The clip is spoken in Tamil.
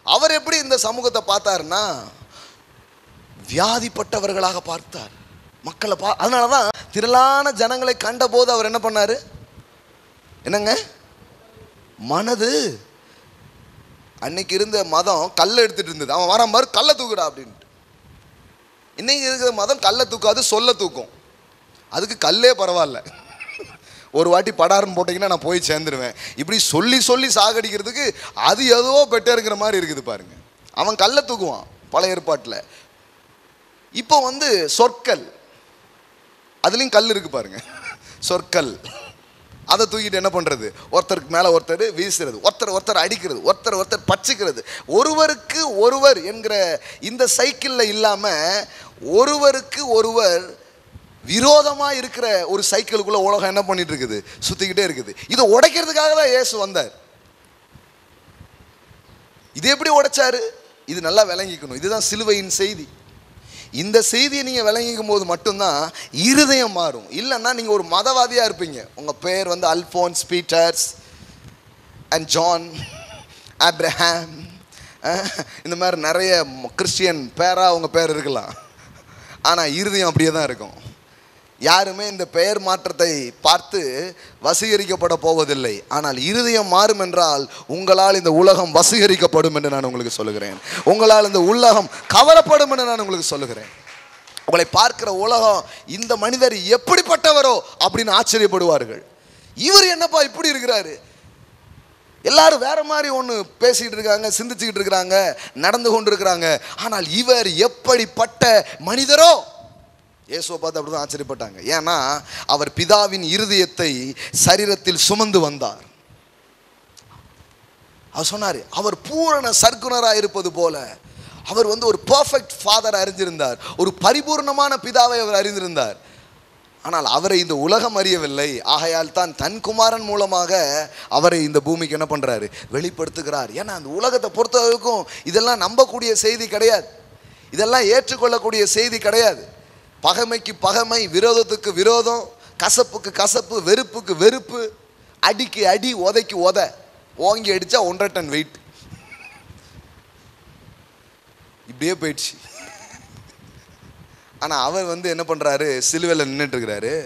அவர் எப்படி இந்த சமூகத்தை பார்த்தாருன்னா வியாதிப்பட்டவர்களாக பார்த்தார் மக்களை பா அதனால தான் திரளான ஜனங்களை கண்டபோது அவர் என்ன பண்ணாரு என்னங்க மனது அன்னைக்கு இருந்த மதம் கல்லை எடுத்துட்டு இருந்தது அவன் வரான் பாரு கல்லை தூக்குடா அப்படின்ட்டு இன்னைக்கு இருக்கிற மதம் கல்லை தூக்காது சொல்ல தூக்கும் அதுக்கு கல்லே பரவாயில்ல ஒரு வாட்டி படாரம் போட்டிங்கன்னா நான் போய் சேர்ந்துருவேன் இப்படி சொல்லி சொல்லி சாகடிக்கிறதுக்கு அது ஏதோ பெட்டருங்கிற மாதிரி இருக்குது பாருங்க அவன் கல்லை தூக்குவான் பழைய ஏற்பாட்டில் இப்போ வந்து சொற்கள் அதுலேயும் கல் இருக்கு பாருங்க சொற்கள் அதை தூக்கிட்டு என்ன பண்ணுறது ஒருத்தருக்கு மேலே ஒருத்தர் வீசுறது ஒருத்தர் ஒருத்தர் அடிக்கிறது ஒருத்தர் ஒருத்தர் பச்சிக்கிறது ஒருவருக்கு ஒருவர் என்கிற இந்த சைக்கிளில் இல்லாமல் ஒருவருக்கு ஒருவர் விரோதமாக இருக்கிற ஒரு சைக்கிளுக்குள்ள உலகம் என்ன பண்ணிட்டு இருக்குது சுற்றிக்கிட்டே இருக்குது இதை உடைக்கிறதுக்காக தான் இயேசு வந்தார் இது எப்படி உடைச்சாரு இது நல்லா விளங்கிக்கணும் இதுதான் சிலுவையின் செய்தி இந்த செய்தியை நீங்கள் விளங்கிக்கும் போது மட்டும்தான் இருதயம் மாறும் இல்லைன்னா நீங்கள் ஒரு மதவாதியாக இருப்பீங்க உங்கள் பேர் வந்து Alphonse Peters and John Abraham இந்த மாதிரி நிறைய கிறிஸ்டியன் பேராக உங்கள் பேர் இருக்கலாம் ஆனால் இருதயம் அப்படியே தான் இருக்கும் யாருமே இந்த பெயர் மாற்றத்தை பார்த்து வசீகரிக்கப்பட போவதில்லை ஆனால் இருதயம் மாறும் என்றால் உங்களால் இந்த உலகம் வசீகரிக்கப்படும் என்று நான் உங்களுக்கு சொல்லுகிறேன் உங்களால் இந்த உலகம் கவரப்படும் என்று நான் உங்களுக்கு சொல்லுகிறேன் உங்களை பார்க்கிற உலகம் இந்த மனிதர் எப்படிப்பட்டவரோ அப்படின்னு ஆச்சரியப்படுவார்கள் இவர் என்னப்பா இப்படி இருக்கிறாரு எல்லாரும் வேற மாதிரி ஒன்று பேசிக்கிட்டு இருக்காங்க சிந்திச்சுக்கிட்டு இருக்கிறாங்க நடந்து கொண்டு இருக்கிறாங்க ஆனால் இவர் எப்படிப்பட்ட மனிதரோ இயேசுவை பார்த்து அப்படி தான் ஆச்சரியப்பட்டாங்க ஏன்னா அவர் பிதாவின் இருதயத்தை சரீரத்தில் சுமந்து வந்தார் அவர் சொன்னார் அவர் பூரண சர்க்குணராக இருப்பது போல அவர் வந்து ஒரு பர்ஃபெக்ட் ஃபாதர் அறிந்திருந்தார் ஒரு பரிபூர்ணமான பிதாவை அவர் அறிந்திருந்தார் ஆனால் அவரை இந்த உலகம் அறியவில்லை ஆகையால் தான் தன் குமாரன் மூலமாக அவரை இந்த பூமிக்கு என்ன பண்ணுறாரு வெளிப்படுத்துகிறார் ஏன்னா அந்த உலகத்தை பொறுத்த வரைக்கும் இதெல்லாம் நம்பக்கூடிய செய்தி கிடையாது இதெல்லாம் ஏற்றுக்கொள்ளக்கூடிய செய்தி கிடையாது பகைமைக்கு பகைமை விரோதத்துக்கு விரோதம் கசப்புக்கு கசப்பு வெறுப்புக்கு வெறுப்பு அடிக்கு அடி உதைக்கு உத ஓங்கி அடித்தா ஒன்றரை டன் வெயிட் இப்படியே போயிடுச்சு ஆனால் அவர் வந்து என்ன பண்ணுறாரு சிலுவையில் நின்றுட்டு இருக்கிறாரு